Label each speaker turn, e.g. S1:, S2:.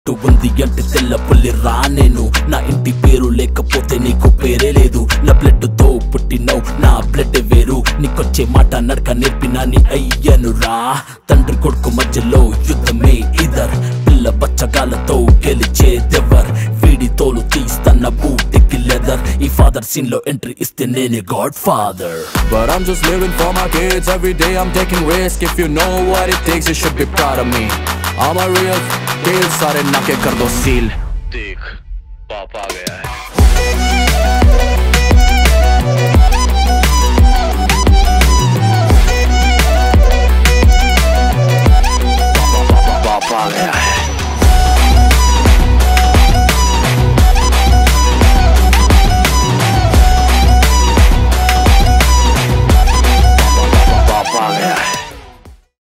S1: To ఉంది అంటే తెల్ల పుల్లి రా నేను నా ఇంటి పేరు లేకపోతే నీకు పేరే లేదు నా బ్లడ్ తో పుట్టినవు నా బ్లడ్ వేరు నీకొచ్చే మాట నడక నేర్పిన నీ అయ్యను రా తండ్రి కొడుకు మధ్యలో యుద్ధమే ఇదర్ పిల్ల బచ్చగాలతో గెలిచేదెవర్ వీడి తోలు తీస్తన్న బూటికి లెదర్ ఈ ఫాదర్ సీన్ లో ఎంట్రీ ఇస్తే నేనే godfather
S2: But I'm just living for my kids. Every day I'm taking risk. If you know what it takes, you should be proud of me. I'm a real deal. सारे नाके कर दो seal
S3: देख पाप आ गया है